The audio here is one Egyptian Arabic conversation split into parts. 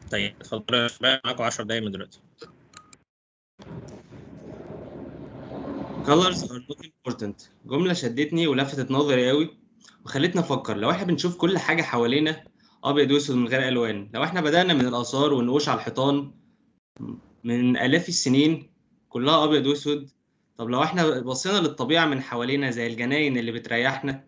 طيب اتفضلوا يا شباب معاكم 10 دقايق من دلوقتي colors are not important جملة شدتني ولفتت نظري قوي وخلتني افكر لو احنا بنشوف كل حاجة حوالينا ابيض واسود من غير الوان لو احنا بدأنا من الاثار والنقوش على الحيطان من الاف السنين كلها ابيض واسود طب لو احنا بصينا للطبيعة من حوالينا زي الجناين اللي بتريحنا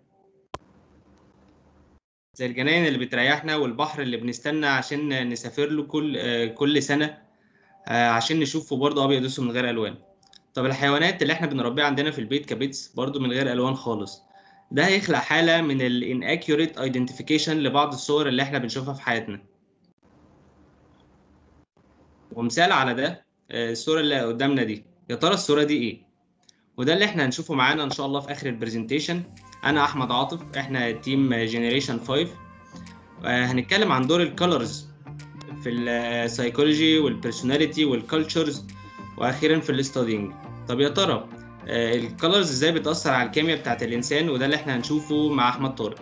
زي الجناين اللي بتريحنا والبحر اللي بنستنى عشان نسافر له كل آه، كل سنة آه، عشان نشوفه برضه ابيض واسود من غير الوان طب الحيوانات اللي احنا بنربيها عندنا في البيت كبيتس برضو من غير الوان خالص ده هيخلق حالة من ال inaccurate identification لبعض الصور اللي احنا بنشوفها في حياتنا ومثال على ده آه، الصورة اللي قدامنا دي يا ترى الصورة دي ايه وده اللي احنا هنشوفه معانا ان شاء الله في اخر البرزنتيشن انا احمد عاطف احنا تيم جنريشن 5 آه، هنتكلم عن دور الكالرز في السايكولوجي والبيرسوناليتي والكالتشرز واخيرا في الاستادينج طب يا ترى الكالرز ازاي بتاثر على الكيمياء بتاعت الانسان وده اللي احنا هنشوفه مع احمد طارق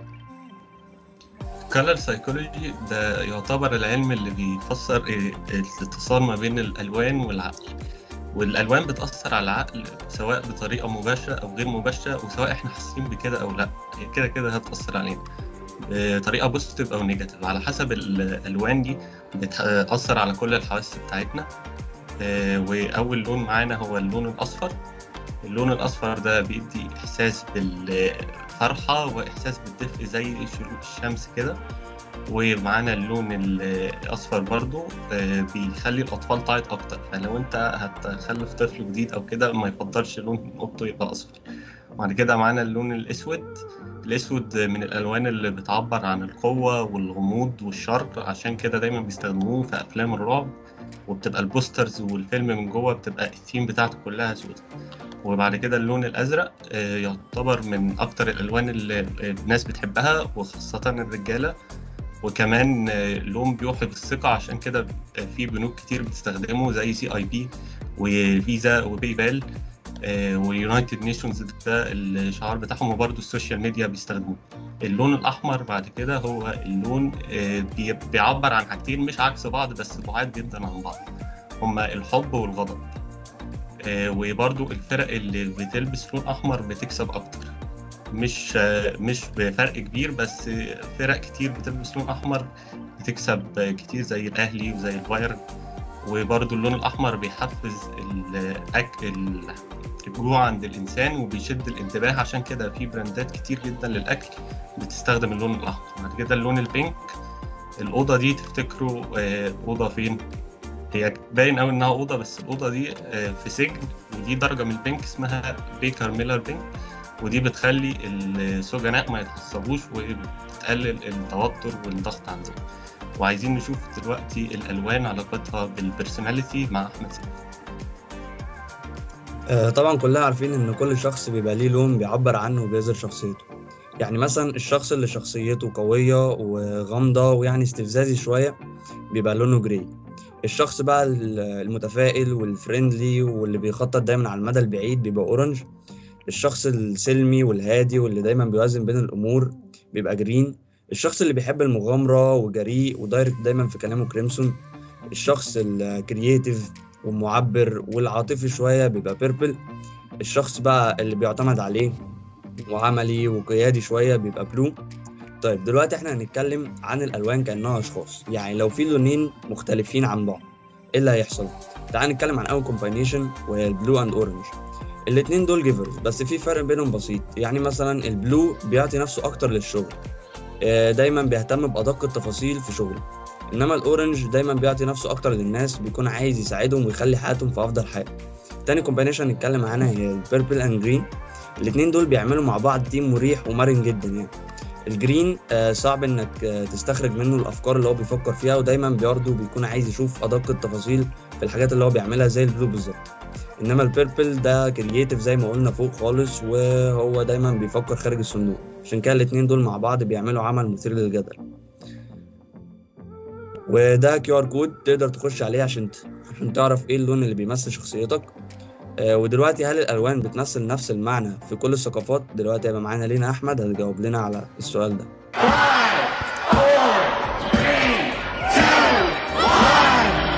color psychology ده يعتبر العلم اللي بيفسر إيه الاتصال ما بين الألوان والعقل والألوان بتأثر على العقل سواء بطريقة مباشرة أو غير مباشرة وسواء إحنا حاسين بكده أو لأ هي كده كده هتأثر علينا بطريقة بوزيتيف أو نيجاتيف على حسب الألوان دي بتأثر على كل الحواس بتاعتنا آه، وأول لون معانا هو اللون الأصفر اللون الأصفر ده بيدي إحساس بالفرحة وإحساس بالدفء زي شروق الشمس كده ومعانا اللون الأصفر برضو آه، بيخلي الأطفال تعيط أكتر فلو أنت هتخلف طفل جديد أو كده ما يفضلش لون أوضته يبقى أصفر وبعد كده معانا اللون الأسود الأسود من الألوان اللي بتعبر عن القوة والغموض والشر عشان كده دايما بيستخدموه في أفلام الرعب وبتبقى البوسترز والفيلم من جوه بتبقى الثيم بتاعته كلها سودة وبعد كده اللون الأزرق آه، يعتبر من أكتر الألوان اللي الناس بتحبها وخاصة الرجالة وكمان آه، لون بيوحي بالثقة عشان كده آه، في بنوك كتير بتستخدمه زي سي اي بي وفيزا وباي بال ويونايتد نيشنز ده الشعار بتاعهم وبرضه السوشيال ميديا بيستخدموه اللون الأحمر بعد كده هو اللون آه، بي- بيعبر عن حاجتين مش عكس بعض بس بعاد جدا عن بعض هما الحب والغضب آه، وبرضو الفرق اللي بتلبس لون أحمر بتكسب أكتر مش آه، مش بفرق كبير بس فرق كتير بتلبس لون أحمر بتكسب كتير زي الأهلي وزي البايرن وبرضو اللون الأحمر بيحفز الأك... ال- الجوع عند الإنسان وبيشد الانتباه عشان كده في براندات كتير جدا للأكل بتستخدم اللون الأحمر بعد كده اللون البينك الأوضة دي تفتكروا آه، أوضة فين؟ هي باين قوي انها اوضه بس الاوضه دي آه، في سجن ودي درجه من البنك اسمها بيكر ميلر بنك ودي بتخلي السجناء ما يتعصبوش وبتقلل التوتر والضغط عندهم وعايزين نشوف دلوقتي الالوان علاقتها بالبرسوناليتي مع احمد سيف آه، طبعا كلنا عارفين ان كل شخص بيبقى ليه لون بيعبر عنه وبيظهر شخصيته يعني مثلا الشخص اللي شخصيته قوية وغامضة ويعني استفزازي شوية بيبقى لونه جراي الشخص بقى ال- المتفائل والفريندلي واللي بيخطط دايما على المدى البعيد بيبقى اورنج الشخص السلمي والهادي واللي دايما بيوازن بين الامور بيبقى جرين الشخص اللي بيحب المغامرة وجريء ودايركت دايما في كلامه كريمسون الشخص الكرييتيف والمعبر والعاطفي شوية بيبقى بيربل الشخص بقى اللي بيعتمد عليه وعملي وقيادي شوية بيبقى بلو طيب دلوقتي احنا هنتكلم عن الألوان كأنها أشخاص يعني لو في لونين مختلفين عن بعض ايه اللي هيحصل؟ تعال نتكلم عن أول كومباينيشن وهي البلو أند أورنج الاتنين دول جيفرز بس في فرق بينهم بسيط يعني مثلا البلو بيعطي نفسه أكتر للشغل آه، دايما بيهتم بأدق التفاصيل في شغله انما الاورنج دايما بيعطي نفسه اكتر للناس بيكون عايز يساعدهم ويخلي حياتهم في افضل حال تاني كومبينيشن نتكلم عنها هي البيربل اند جرين الاتنين دول بيعملوا مع بعض تيم مريح ومرن جدا يعني الجرين آه صعب انك آه تستخرج منه الافكار اللي هو بيفكر فيها ودايما برضه بيكون عايز يشوف ادق التفاصيل في الحاجات اللي هو بيعملها زي البلو بالظبط انما البيربل ده كرييتيف زي ما قلنا فوق خالص وهو دايما بيفكر خارج الصندوق عشان كده الاتنين دول مع بعض بيعملوا عمل مثير للجدل وده كيو ار كود تقدر تخش عليه عشان ت... عشان تعرف ايه اللون اللي بيمثل شخصيتك آه ودلوقتي هل الالوان بتمثل نفس المعنى في كل الثقافات دلوقتي هيبقى معانا لينا احمد هتجاوب لنا على السؤال ده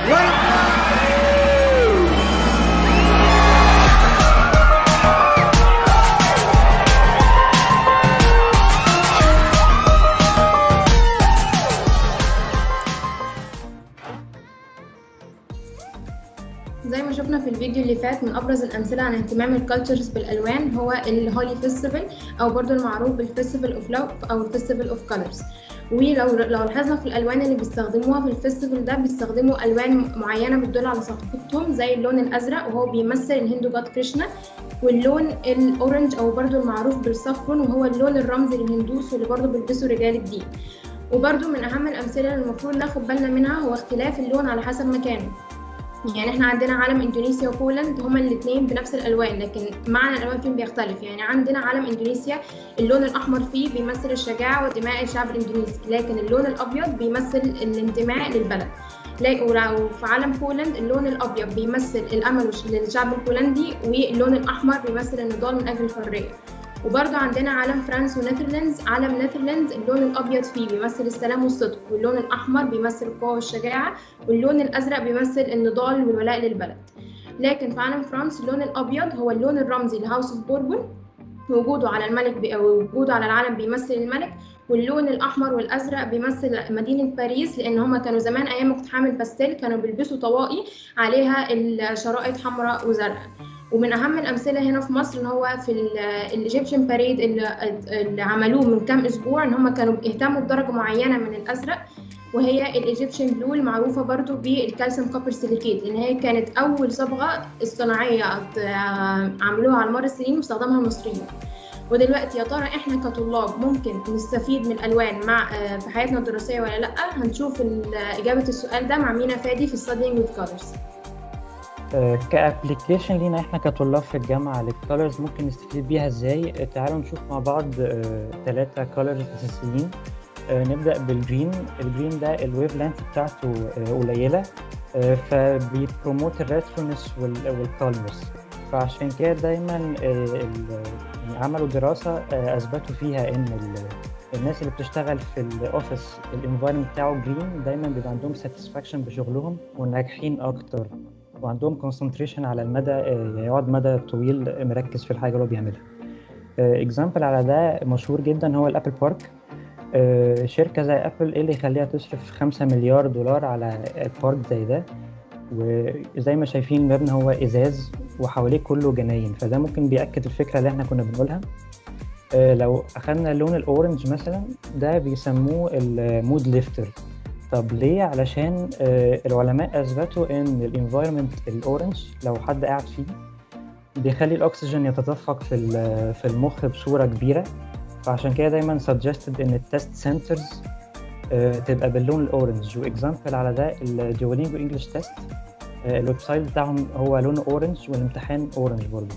زي ما شفنا في الفيديو اللي فات من ابرز الامثله عن اهتمام الكالتشرز بالالوان هو الهولي فيستيفال او برضو المعروف بالفيستيفال اوف لاف او الفيستيفال اوف كولرز ولو لو لاحظنا في الالوان اللي بيستخدموها في الفيستيفال ده بيستخدموا الوان معينه بتدل على ثقافتهم زي اللون الازرق وهو بيمثل الهندو جاد كريشنا واللون الاورنج او برضو المعروف بالصفرون وهو اللون الرمزي للهندوس واللي برضو بيلبسوا رجال الدين وبرضو من اهم الامثله اللي المفروض ناخد بالنا منها هو اختلاف اللون على حسب مكانه يعني احنا عندنا علم اندونيسيا وبولند هما الاثنين بنفس الالوان لكن معنى الالوان فيهم بيختلف يعني عندنا علم اندونيسيا اللون الاحمر فيه بيمثل الشجاعه ودماء الشعب الاندونيسي لكن اللون الابيض بيمثل الانتماء للبلد ولو في علم بولند اللون الابيض بيمثل الامل للشعب البولندي واللون الاحمر بيمثل النضال من اجل الحريه وبرضه عندنا علم فرنسا ونيذرلاندز علم نيذرلاندز اللون الابيض فيه بيمثل السلام والصدق واللون الاحمر بيمثل القوه والشجاعه واللون الازرق بيمثل النضال والولاء للبلد لكن في علم فرنسا اللون الابيض هو اللون الرمزي لهاوس اوف بوربون وجوده على الملك بي... وجوده على العلم بيمثل الملك واللون الاحمر والازرق بيمثل مدينه باريس لان هم كانوا زمان ايام اقتحام الباستيل كانوا بيلبسوا طواقي عليها الشرائط حمراء وزرقاء ومن اهم الامثله هنا في مصر ان هو في الايجيبشن باريد اللي, اللي عملوه من كام اسبوع ان هم كانوا اهتموا بدرجه معينه من الازرق وهي الايجيبشن بلو المعروفه برضو بالكالسيوم كوبر سيليكيت لان هي كانت اول صبغه اصطناعيه عملوها على مر السنين واستخدمها المصريين ودلوقتي يا ترى احنا كطلاب ممكن نستفيد من الالوان مع في حياتنا الدراسيه ولا لا هنشوف اجابه السؤال ده مع مينا فادي في studying with colors كابليكيشن لينا احنا كطلاب في الجامعه للكولرز ممكن نستفيد بيها ازاي تعالوا نشوف مع بعض ثلاثه كولرز اساسيين نبدا بالجرين الجرين ده الويف لينث بتاعته قليله فبيبروموت الريترونس والكالمس فعشان كده دايما عملوا دراسه اثبتوا فيها ان الناس اللي بتشتغل في الاوفيس الانفايرمنت بتاعه جرين دايما بيبقى عندهم ساتسفاكشن بشغلهم وناجحين اكتر وعندهم كونسنتريشن على المدى يعني يقعد مدى طويل مركز في الحاجه اللي هو بيعملها اكزامبل على ده مشهور جدا هو الابل بارك شركه زي ابل ايه اللي يخليها تصرف 5 مليار دولار على بارك زي ده وزي ما شايفين المبنى هو ازاز وحواليه كله جناين فده ممكن بياكد الفكره اللي احنا كنا بنقولها لو اخذنا اللون الاورنج مثلا ده بيسموه المود ليفتر طب ليه علشان العلماء اثبتوا ان الانفايرمنت الاورنج لو حد قاعد فيه بيخلي الاكسجين يتدفق في في المخ بصوره كبيره فعشان كده دايما suggested ان التست سنترز تبقى باللون الاورنج واكزامبل على ده الديولينجو انجلش تيست الويب سايت بتاعهم هو لونه اورنج والامتحان اورنج برضه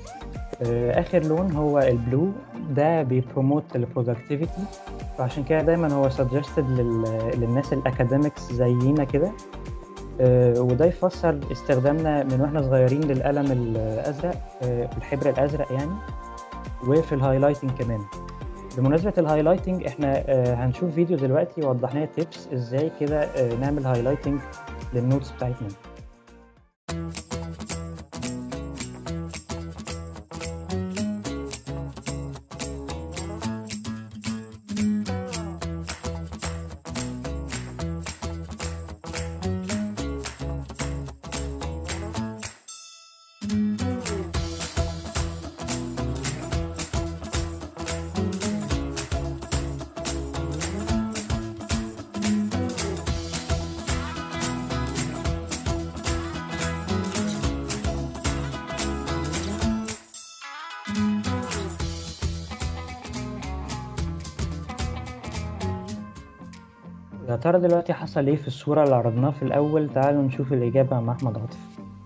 اخر لون هو البلو ده بيبروموت البرودكتيفيتي فعشان كده دايما هو suggested لل... للناس الاكاديميكس زينا كده أه وده يفسر استخدامنا من واحنا صغيرين للقلم الازرق أه الحبر الازرق يعني وفي الهايلايتنج كمان بمناسبة الهايلايتنج احنا أه هنشوف فيديو دلوقتي يوضح لنا تيبس ازاي كده نعمل هايلايتنج للنوتس بتاعتنا يا ترى دلوقتي حصل ايه في الصورة اللي عرضناها في الأول تعالوا نشوف الإجابة مع أحمد عاطف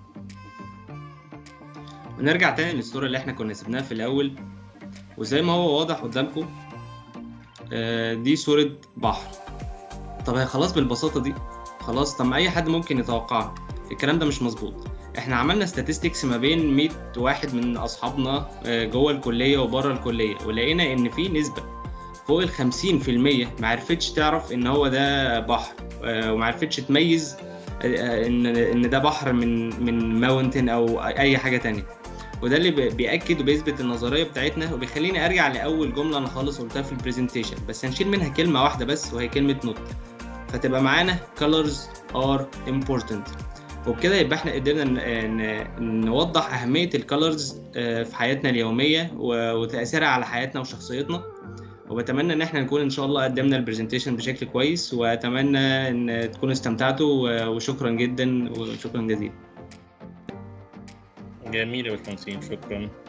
ونرجع تاني للصورة اللي احنا كنا سيبناها في الأول وزي ما هو واضح قدامكم آه دي صورة بحر طب هي خلاص بالبساطة دي خلاص طب ما أي حد ممكن يتوقعها الكلام ده مش مظبوط احنا عملنا statistics ما بين 100 واحد من أصحابنا آه جوه الكلية وبره الكلية ولقينا إن في نسبة فوق ال 50% ما عرفتش تعرف ان هو ده بحر وما عرفتش تميز آه، ان ان ده بحر من من ماونتن او اي حاجه تانية وده اللي بي- بياكد وبيثبت النظريه بتاعتنا وبيخليني ارجع لاول جمله انا خالص قلتها في البرزنتيشن بس هنشيل منها كلمه واحده بس وهي كلمه نوت فتبقى معانا colors are important وبكده يبقى احنا قدرنا ن- ن- نوضح اهميه الكالرز في حياتنا اليوميه و- وتاثيرها على حياتنا وشخصيتنا وبتمنى ان احنا نكون ان شاء الله قدمنا البرزنتيشن بشكل كويس واتمنى ان تكونوا استمتعتوا و- وشكرا جدا وشكرا جزيلا جميل يا باشمهندسين شكرا